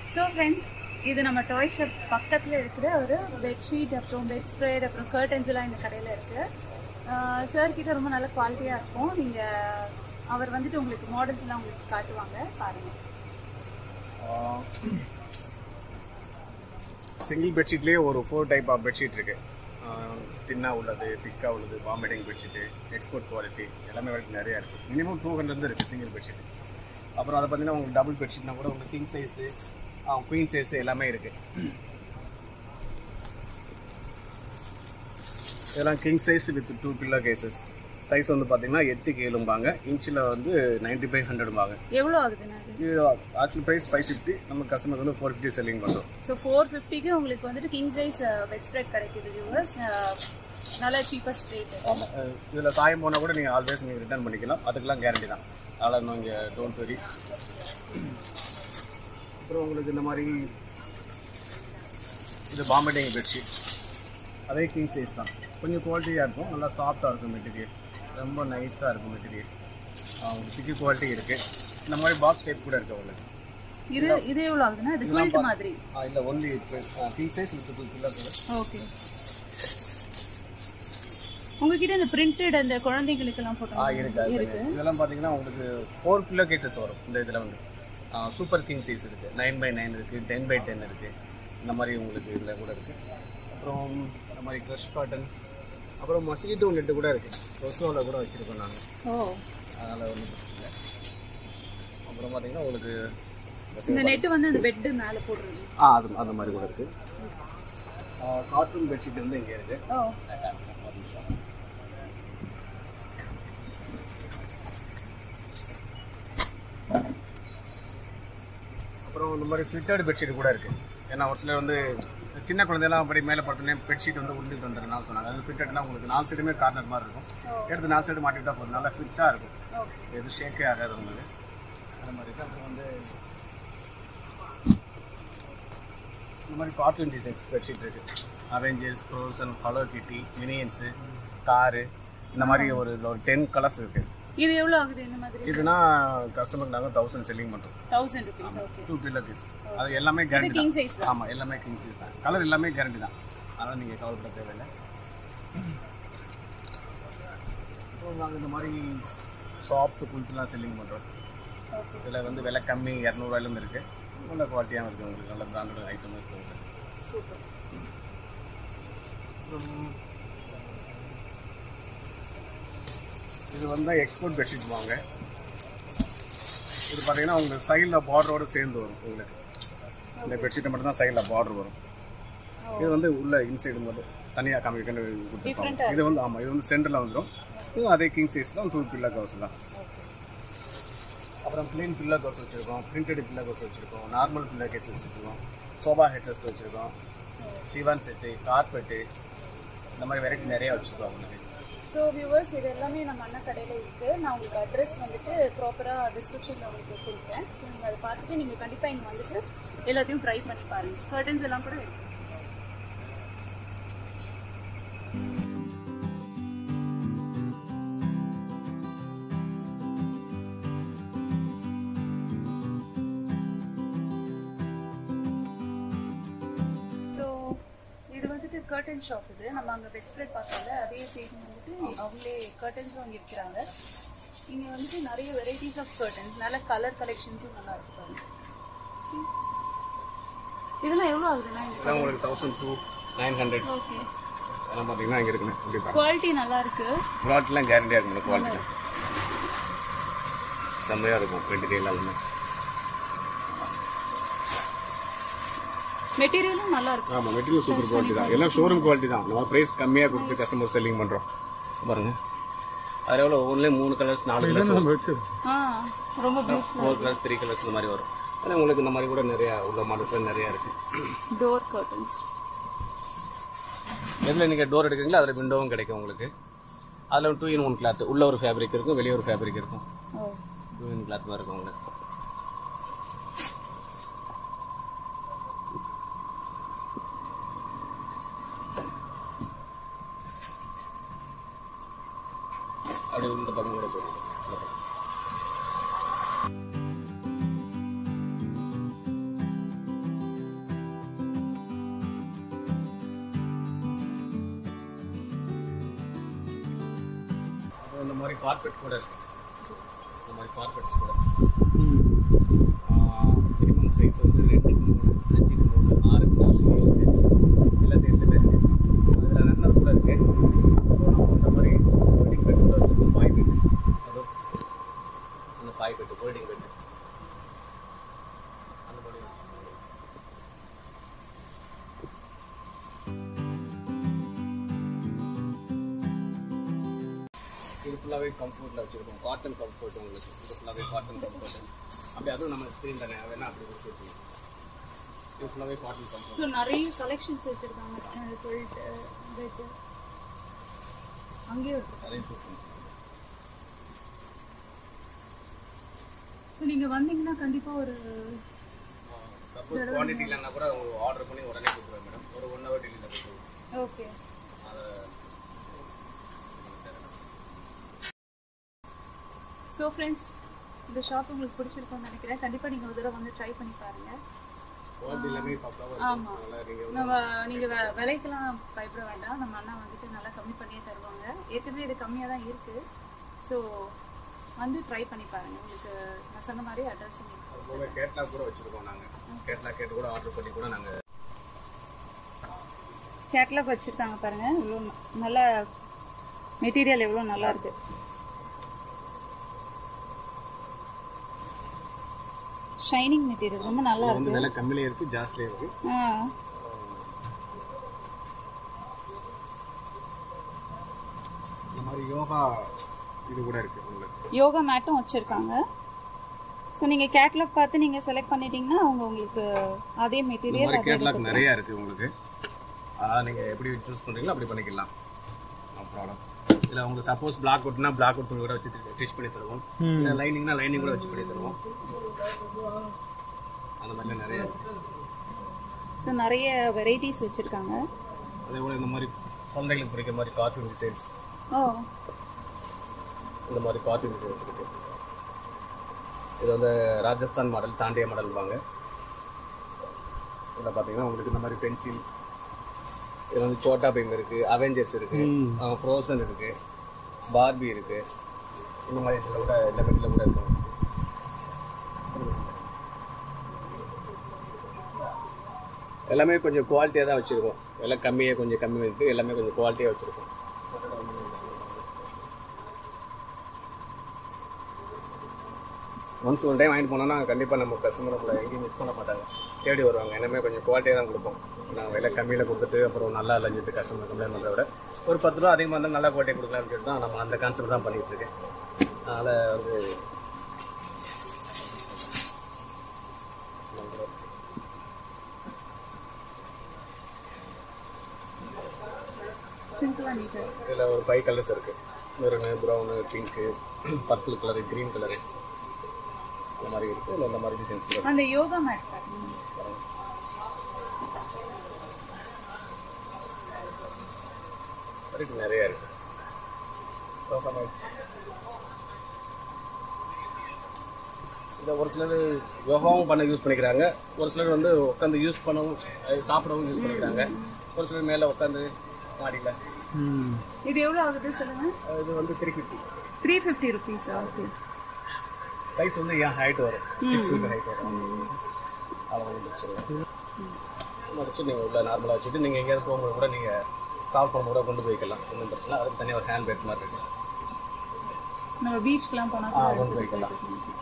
So friends இது நம்ம டாய் shop பக்கத்தில் இருக்கிற ஒரு பெட்ஷீட் அப்புறம் பெட் ஸ்ப்ரேட் அப்புறம் கர்டன்ஸ் எல்லாம் இந்த கடையில் இருக்குது சார் கிட்ட ரொம்ப நல்ல குவாலிட்டியாக இருக்கும் நீங்கள் அவர் வந்துட்டு உங்களுக்கு மாடல்ஸ்லாம் உங்களுக்கு காட்டுவாங்க பாருங்கள் சிங்கிள் பெட்ஷீட்லேயே ஒரு ஃபோர் டைப் ஆஃப் பெட்ஷீட் இருக்கு தின்னாக உள்ளது திக்காக உள்ளது பாம்பேடிங் பெட்ஷீட்டு எக்ஸ்போர்ட் குவாலிட்டி எல்லாமே வரைக்கும் நிறையா இருக்குது மினிமம் டூ ஹண்ட்ரட்லேருந்து இருக்குது சிங்கிள் பெட்ஷீட் அப்புறம் அதை பார்த்தீங்கன்னா உங்களுக்கு டபுள் பெட்ஷீட்னா கூட உங்களுக்கு கிங் சைஸு குயின் சைஸு எல்லாமே இருக்குது இதெல்லாம் king size with two pillar cases size வந்து பார்த்தீங்கன்னா எட்டுக்கு ஏழும்பாங்க இன்ச்சில் வந்து நைன்டி ஃபைவ் ஹண்ட்ரட்பாங்க எவ்வளோ ஆகுதுண்ணா அது இது ஆக்சுவல் ப்ரைஸ் ஃபைவ் ஃபிஃப்டி நம்ம கஸ்டமருக்கு வந்து ஃபோர் ஃபிஃப்டி செல்லிங் பண்ணுறோம் ஸோ ஃபோர் ஃபிஃப்டிக்கு உங்களுக்கு வந்துட்டு கிங் சைஸ் பெட் ஸ்ப்ரெட் கிடைக்குது வியூவர்ஸ் நல்ல சீப்பஸ்ட் ரேட் இதில் சாயம் போனால் கூட நீங்கள் ஆல்வேஸ் நீங்கள் ரிட்டர்ன் பண்ணிக்கலாம் அதுக்கெல்லாம் கேரண்டி தான் அதனால் இன்னும் இங்கே டோன்ட் வெரி அப்புறம் உங்களுக்கு இந்த மாதிரி இது பாம்பேடிங் பெட்ஷீட் அதே கிங் சைஸ் தான் கொஞ்சம் குவாலிட்டியாக இருக்கும் நல்லா சாஃப்டாக இருக்கும் மெட்டீரியல் ரொம்ப நைஸாக இருக்கும் மெட்டீரியல் திக்கு குவாலிட்டி இருக்குது இந்த மாதிரி பாக்ஸ் டைப் கூட இருக்குது உங்களுக்கு இது இது எவ்வளோ ஆகுதுன்னா இது குயில்ட் மாதிரி இல்லை only king size with two pillar okay உங்ககிட்ட இந்த பிரிண்டட் அந்த குழந்தைகளுக்கெல்லாம் ஆ போட்டோம் இருக்கு அது இருக்கு. இதெல்லாம் பார்த்தீங்கன்னா உங்களுக்கு ஃபோர் பில்லோ கேசஸ் வரும் இந்த இதில் வந்து சூப்பர் கிங் சைஸ் இருக்குது நைன் பை நைன் இருக்குது டென் பை டென் இருக்குது இந்த மாதிரி உங்களுக்கு இதில் கூட இருக்குது அப்புறம் இந்த மாதிரி க்ரஷ் காட்டன் அப்புறம் மஸ்கிட்டோ நெட்டு கூட இருக்குது ரொசோவில் கூட வச்சுருக்கோம் நாங்கள் ஓ அதனால் ஒன்றும் பிரச்சனை இல்லை அப்புறம் பார்த்தீங்கன்னா உங்களுக்கு இந்த நெட் வந்து அந்த பெட் மேலே போடுறது ஆ அது அந்த மாதிரி கூட இருக்குது கார்ட்டூன் பெட்ஷீட் வந்து இங்கே இருக்குது ஓ அப்புறம் இந்த மாதிரி ஃபிட்டட் பெட்ஷீட் கூட இருக்குது ஏன்னா ஒரு சிலர் வந்து சின்ன குழந்தையெல்லாம் அப்படி மேலே படுத்துனே பெட்ஷீட் வந்து உருந்துட்டு வந்துருன்னா சொன்னாங்க அது ஃபிட்டட்னா உங்களுக்கு நாலு சைடுமே கார்னர் மாதிரி இருக்கும் எடுத்து நாலு சைடு மாட்டிட்டா போதும் நல்லா ஃபிட்டாக இருக்கும் ஓகே எதுவும் ஷேக்கே ஆகாது உங்களுக்கு அந்த மாதிரி இருக்கு அப்புறம் வந்து இந்த மாதிரி கார்ட்டூன் டிசைன்ஸ் பெட்ஷீட் இருக்குது Avengers Frozen hello kitty minions car இந்த மாதிரி ஒரு ஒரு டென் கலர்ஸ் இருக்குது இது எவ்வளோ ஆகுது இந்த மாதிரி இதுனா கஸ்டமருக்கு நாங்கள் தௌசண்ட் செல்லிங் பண்ணுறோம் thousand rupees okay two pillar piece அது எல்லாமே கேரண்டி கிங் தான் சைஸ் தான் ஆமாம் எல்லாமே கிங் சைஸ் தான் கலர் எல்லாமே கேரண்டி தான் அதனால் நீங்கள் கவலைப்பட தேவையில்லை அப்புறம் நாங்கள் இந்த மாதிரி சாஃப்ட் குல்ட்டுலாம் செல்லிங் பண்ணுறோம் ஓகே இதில் வந்து விலை கம்மி இரநூறுவாயிலேருந்து இருக்குது நல்ல குவாலிட்டியாக இருக்குது உங்களுக்கு நல்ல பிராண்டட் ஐட்டம் இருக்குது உங்களுக்கு சூப்பர் அப்புறம் இது வந்து எக்ஸ்போர்ட் பெட்ஷீட் வாங்க இது பார்த்தீங்கன்னா உங்களுக்கு சைடில் பார்டரோடு சேர்ந்து வரும் உங்களுக்கு இந்த பெட்ஷீட்டை மட்டும் தான் சைடில் பார்டர் வரும் இது வந்து உள்ள இன்சைடு மட்டும் தனியாக காமிக்கன்னு கொடுத்துருப்பாங்க இது வந்து ஆமாம் இது வந்து சென்டரில் வந்துடும் இது அதே கிங் சைஸ் தான் டூ பில்லர் கவர்ஸ் தான் அப்புறம் பிளெயின் பில்லர் கவர்ஸ் வச்சுருக்கோம் பிரிண்டட் பில்லர் கவர்ஸ் வச்சுருக்கோம் நார்மல் பில்லர் கேஸ் வச்சுருக்கோம் சோபா ஹெட்ரஸ்ட் வச்சுருக்கோம் டிவான் செட்டு கார்பெட்டு இந்த மாதிரி வெரைட்டி நிறையா வச்சுருக்கோம் உங்களுக்கு ஸோ வியூவர்ஸ் இது எல்லாமே நம்ம அண்ணா கடையில் இருக்குது நான் உங்களுக்கு அட்ரஸ் வந்துட்டு ப்ராப்பராக டிஸ்கிரிப்ஷனில் உங்களுக்கு கொடுக்குறேன் ஸோ நீங்கள் அதை பார்த்துட்டு நீங்கள் கண்டிப்பாக இங்கே வந்துட்டு எல்லாத்தையும் ட்ரை பண்ணி பாருங்கள் கர்டன்ஸ் எல்லாம் கூட இருக்கு ஸோ இது வந்துட்டு கர்டன் ஷாப் இது நம்ம அங்கே பெட் ஸ்ப்ரெட் பார்த்தோம்ல அதே சேம் வந்துட்டு அவங்களே கர்டன்ஸும் அங்கே விற்கிறாங்க இங்கே வந்துட்டு நிறைய வெரைட்டிஸ் ஆஃப் கர்டன்ஸ் நல்ல கலர் கலெக்ஷன்ஸும் நல்லா இருக்கு பாருங்க See? இதெல்லாம் எவ்வளோ ஆகுதுண்ணா இந்த இதெல்லாம் உங்களுக்கு thousand two nine hundred okay அதெல்லாம் பார்த்தீங்கன்னா இங்கே இருக்குண்ணே அப்படி பாருங்க குவாலிட்டி நல்லா இருக்கு ப்ராட்லாம் கேரண்டியாக இருக்கும் குவாலிட்டி செம்மையாக இருக்கும் மெட்டீரியல் எல்லாமே மெட்டீரியலும் நல்லா இருக்கு ஆமாம் மெட்டீரியல் சூப்பர் குவாலிட்டி தான் எல்லாம் ஷோரூம் குவாலிட்டி தான் நம்ம ப்ரைஸ் கம்மியாக கொடுத்து கஸ்டமர் செல்லிங் பண்ணுறோம் பாருங்க அதில் எவ்வளோ ஒவ்வொன்றுலேயே மூணு கலர்ஸ் நாலு கலர்ஸ் ஆ ரொம்ப beautiful four colours three colours இந்த மாதிரி வரும் ஆனால் உங்களுக்கு இந்த மாதிரி கூட நிறையா உள்ள மாடல்ஸ்லாம் நிறையா இருக்குது டோர் கர்டன்ஸ் எதில் நீங்கள் டோர் எடுக்கிறீங்களோ அதில் விண்டோவும் கிடைக்கும் உங்களுக்கு அதில் டூ இன் ஒன் கிளாத் உள்ள ஒரு ஃபேப்ரிக் இருக்கும் வெளியே ஒரு ஃபேப்ரிக் இருக்கும் ஓ டூ இன் கிளாத் மாதிரி இருக்கும் உங்களுக்கு அப்படி இந்த பக்கம் கூட போயிடும் மாதிரி கார்பெட் கூட இருக்கு இந்த மாதிரி கார்பெட்ஸ் கூட மினிமம் சைஸ் வந்து ரெண்டுக்கு மூணு அஞ்சுக்கு மூணு ஆறுக்கு நாலு ஏழுக்கு அஞ்சு எல்லா சைஸ்லையுமே இருக்கு அதில் ரன்னர் கூட இருக்கு அப்புறம் நம்ம இந்த மாதிரி வெட்டிங் பெட் கூட வச்சுருக்கோம் பாய் பெட் அதுவும் அந்த பாய் பெட் வெட்டிங் பெட் அந்த மாதிரி வச்சிருக்கோம். இது ஃபுல்லாகவே கம்ஃபர்ட்டில் வச்சுருக்கோம் காட்டன் கம்ஃபர்ட் உங்களுக்கு இது ஃபுல்லாகவே காட்டன் கம்ஃபர்ட் அப்படி அதுவும் நம்ம ஸ்க்ரீன் தானே வேணா அப்படி ஒரு ஷூட் இது ஃபுல்லாகவே காட்டன் கம்ஃபர்ட் ஸோ நிறைய கலெக்ஷன்ஸ் வச்சிருக்காங்க பெல்ட் பெட் அங்கேயும் இருக்கு நிறைய ஷூட் ஸோ நீங்கள் வந்தீங்கன்னா கண்டிப்பாக ஒரு சப்போஸ் குவான்டிட்டி இல்லைன்னா கூட ஆர்டர் பண்ணி உடனே கொடுத்துருவேன் மேடம் ஒரு ஒன் ஹவர் டெல்லியில் கொடுத்துருவோம் ஓகே அதை ஸோ ஃப்ரெண்ட்ஸ் இந்த ஷாப் உங்களுக்கு பிடிச்சிருக்கும்னு நினைக்கிறேன் கண்டிப்பாக நீங்கள் ஒரு தடவை வந்து ட்ரை பண்ணி பாருங்கள் குவாலிட்டி எல்லாமே பக்காவாக ஆமா. இருக்கும் நல்லா நீங்கள் நம்ம நீங்கள் வெ விலைக்கெல்லாம் பயப்பட வேண்டாம் நம்ம அண்ணா வந்துட்டு நல்லா கம்மி பண்ணியே தருவாங்க ஏற்கனவே இது கம்மியாக தான் இருக்குது ஸோ வந்து ட்ரை பண்ணி பாருங்கள் உங்களுக்கு நான் சொன்ன மாதிரி அட்ரஸ் அது போக கேட்லாக் கூட வச்சுருக்கோம் நாங்கள் கேட்லாக் கேட்டு கூட ஆர்டர் பண்ணி கூட நாங்கள் கேட்லாக் வச்சுருக்காங்க பாருங்கள் இவ்வளோ நல்ல மெட்டீரியல் எவ்வளோ நல்லா இருக்கு ஷைனிங் மெட்டீரியல் ரொம்ப நல்லா இது இருக்கு வந்து விலை கம்மியிலே இருக்குது ஜாஸ்தியே இருக்குது ஆ இந்த மாதிரி யோகா இது கூட இருக்குது உங்களுக்கு யோகா மேட்டும் வச்சுருக்காங்க ஸோ நீங்கள் கேட்லாக் பார்த்து நீங்கள் செலக்ட் பண்ணிட்டீங்கன்னா அவங்க உங்களுக்கு அதே இந்த மெட்டீரியல் மாதிரி கேட்லாக் நிறைய இருக்குது உங்களுக்கு அதாவது நீங்கள் எப்படி சூஸ் பண்ணுறீங்களோ அப்படி பண்ணிக்கலாம் நோ ப்ராப்ளம் இதில் உங்களுக்கு சப்போஸ் பிளாக் அவுட்னா பிளாக் அவுட் கூட வச்சு ஸ்டிச் பண்ணி தருவோம் இல்லை லைனிங்னா லைனிங் கூட வச்சு பண்ணி தருவோம் அந்த மாதிரிலாம் நிறைய இருக்கு ஸோ நிறைய வெரைட்டிஸ் வச்சுருக்காங்க அதே போல் இந்த மாதிரி குழந்தைகளுக்கு பிடிக்கிற மாதிரி கார்ட்டூன் டிசைன்ஸ் ஓ இந்த மாதிரி கார்ட்டூன் டிசைன்ஸ் இருக்கு இது வந்து ராஜஸ்தான் மாடல் தாண்டிய மாடல்வாங்க இதில் பார்த்தீங்கன்னா உங்களுக்கு இந்த மாதிரி பென்சில் இது வந்து சோட்டா பீம் இருக்குது அவெஞ்சர்ஸ் இருக்குது ஃப்ரோசன் இருக்குது பார்பி இருக்குது இந்த மாதிரி இதில் கூட இந்த மெட்டில் கூட இருக்கும் எல்லாமே கொஞ்சம் குவாலிட்டியாக தான் வச்சுருக்கோம் எல்லாம் கம்மியாக கொஞ்சம் கம்மி இருக்குது எல்லாமே கொஞ்சம் குவாலிட்டியாக வச்சுருக்கோம் ஒன்ஸ் ஒரு டைம் வாங்கிட்டு போனோம்னா கண்டிப்பாக நம்ம கஸ்டமர் நம்மளை எங்கேயும் மிஸ் பண்ண மாட்டாங்க தேடி வருவாங்க எல்லாமே கொஞ்சம் குவாலிட்டியாக தான் கொடுப்போம் நான் விலை கம்மியில் கொடுத்துட்டு அப்புறம் நல்லா இல்லைஞ்சிட்டு கஸ்டமர் கம்ப்ளைண்ட் பண்ணுறத விட ஒரு பத்து ரூபா அதிகமாக இருந்தால் நல்லா குவாலிட்டி கொடுக்கலாம்னு சொல்லிட்டு தான் நம்ம அந்த கான்செப்ட் தான் பண்ணிகிட்டு இருக்கேன் அதனால் வந்து சிம்பிளாக நீட்டாக இதில் ஒரு ஃபைவ் கலர்ஸ் இருக்குது maroon brown pink purple colour green colour இந்த மாதிரி இருக்குது இல்லை இந்த மாதிரி டிசைன்ஸ் கூட அந்த யோகா மேட் பாருங்க இருக்கு நிறைய இருக்கு யோகா மேட் இதை ஒரு சிலர் யோகாவும் பண்ண யூஸ் பண்ணிக்கிறாங்க ஒரு சிலர் வந்து உட்காந்து யூஸ் பண்ணவும் அது சாப்பிடவும் யூஸ் பண்ணிக்கிறாங்க ஒரு சிலர் மேலே உட்காந்து மாடியில் இது எவ்வளோ ஆகுது சொல்லுங்கள் இது வந்து த்ரீ ஃபிஃப்டி த்ரீ ஃபிஃப்டி ருபீஸா ஓகே சைஸ் வந்து என் ஹைட் வரும் சிக்ஸ் ஃபீட் ஹைட் வரும் அளவு முடிச்சிருவேன் முடிச்சு நீங்கள் உள்ள நார்மலாக வச்சுட்டு நீங்கள் எங்கேயாவது போகும்போது கூட நீங்கள் கால் பண்ண கூட கொண்டு போய்க்கலாம் ஒன்றும் பிரச்சனை இல்லை. அதுக்கு தனியாக ஒரு ஹேண்ட் பேக் மாதிரி இருக்கு நம்ம பீச்சுக்கெலாம் போனால் ஆ கொண்டு போய்க்கலாம்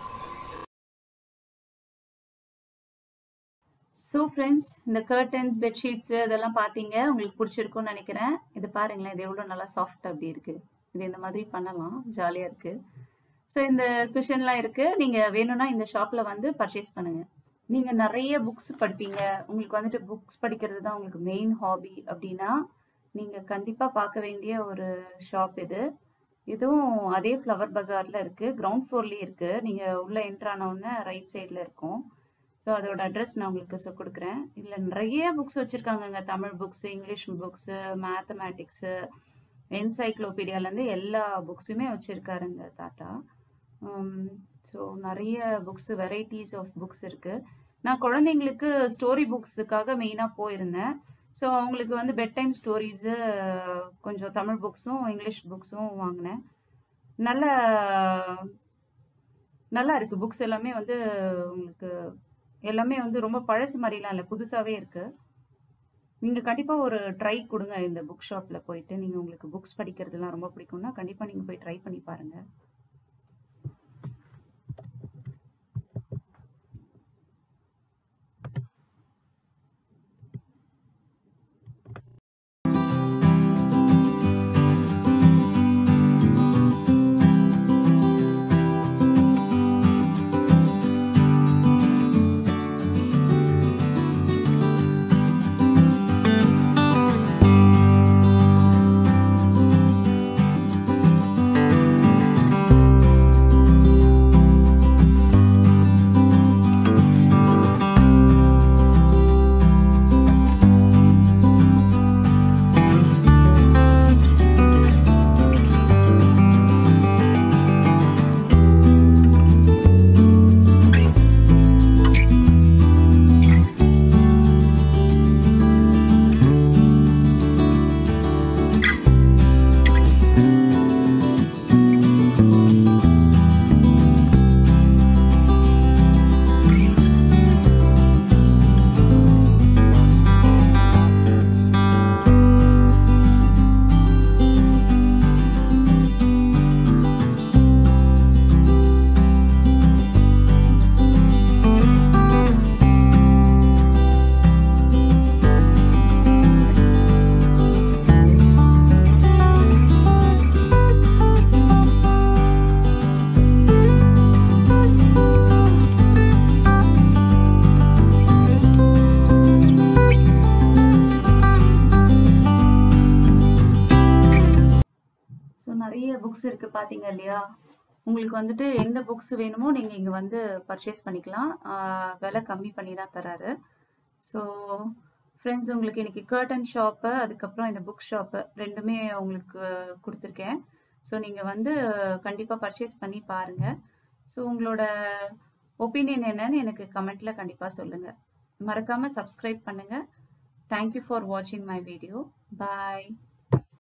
ஸோ ஃப்ரெண்ட்ஸ் இந்த கர்டன்ஸ் பெட்ஷீட்ஸ் இதெல்லாம் பார்த்தீங்க உங்களுக்கு பிடிச்சிருக்கும்னு நினைக்கிறேன் இது பாருங்களேன் இது எவ்வளோ நல்லா சாஃப்ட் அப்படி இருக்கு இது இந்த மாதிரி பண்ணலாம் ஜாலியாக இருக்கு ஸோ இந்த குஷன்லாம் இருக்கு நீங்கள் வேணும்னா இந்த ஷாப்பில் வந்து பர்ச்சேஸ் பண்ணுங்க நீங்கள் நிறைய புக்ஸ் படிப்பீங்க உங்களுக்கு வந்துட்டு புக்ஸ் படிக்கிறது தான் உங்களுக்கு மெயின் ஹாபி அப்படின்னா நீங்கள் கண்டிப்பாக பார்க்க வேண்டிய ஒரு ஷாப் இது இதுவும் அதே ஃப்ளவர் பஜாரில் இருக்குது கிரவுண்ட் ஃப்ளோர்லேயே இருக்குது நீங்கள் உள்ளே என்ட்ரு ஆனவுடனே ரைட் சைடில் இருக்கும் ஸோ அதோட அட்ரஸ் நான் உங்களுக்கு சொ கொடுக்குறேன் இதில் நிறைய புக்ஸ் வச்சுருக்காங்கங்க Tamil books English books mathematics என்சைக்ளோபீடியாலேருந்து எல்லா புக்ஸுமே வச்சுருக்காருங்க தாத்தா ஸோ நிறைய புக்ஸ் வெரைட்டிஸ் ஆஃப் புக்ஸ் இருக்குது நான் குழந்தைங்களுக்கு ஸ்டோரி புக்ஸுக்காக மெயினாக போயிருந்தேன் ஸோ அவங்களுக்கு வந்து பெட் டைம் ஸ்டோரிஸு கொஞ்சம் தமிழ் புக்ஸும் இங்கிலீஷ் புக்ஸும் வாங்கினேன் நல்ல நல்லா இருக்கு புக்ஸ் எல்லாமே வந்து உங்களுக்கு எல்லாமே வந்து ரொம்ப பழசு மாதிரிலாம் இல்லை புதுசாகவே இருக்கு நீங்கள் கண்டிப்பாக ஒரு ட்ரை கொடுங்க இந்த புக் ஷாப்பில் போயிட்டு நீங்கள் உங்களுக்கு புக்ஸ் படிக்கிறதுலாம் ரொம்ப பிடிக்கும்னா கண்டிப்பாக நீங்கள் போய் ட்ரை பண்ணி பாருங்கள் ஸோ நிறைய புக்ஸ் இருக்குது பார்த்தீங்க இல்லையா உங்களுக்கு வந்துட்டு எந்த புக்ஸ் வேணுமோ நீங்கள் இங்கே வந்து பர்ச்சேஸ் பண்ணிக்கலாம் ஆஹ் விலை கம்மி பண்ணி தான் தராரு ஸோ ஃப்ரெண்ட்ஸ் உங்களுக்கு இன்னைக்கு கர்டன் ஷாப்பு அதுக்கப்புறம் இந்த புக் ஷாப்பு ரெண்டுமே உங்களுக்கு கொடுத்துருக்கேன் ஸோ நீங்கள் வந்து கண்டிப்பாக பர்ச்சேஸ் பண்ணி பாருங்கள் ஸோ உங்களோட ஒப்பீனியன் என்னன்னு எனக்கு கமெண்ட்டில் கண்டிப்பாக சொல்லுங்கள் மறக்காமல் சப்ஸ்கிரைப் பண்ணுங்கள் தேங்க்யூ ஃபார் வாட்சிங் மை வீடியோ பாய்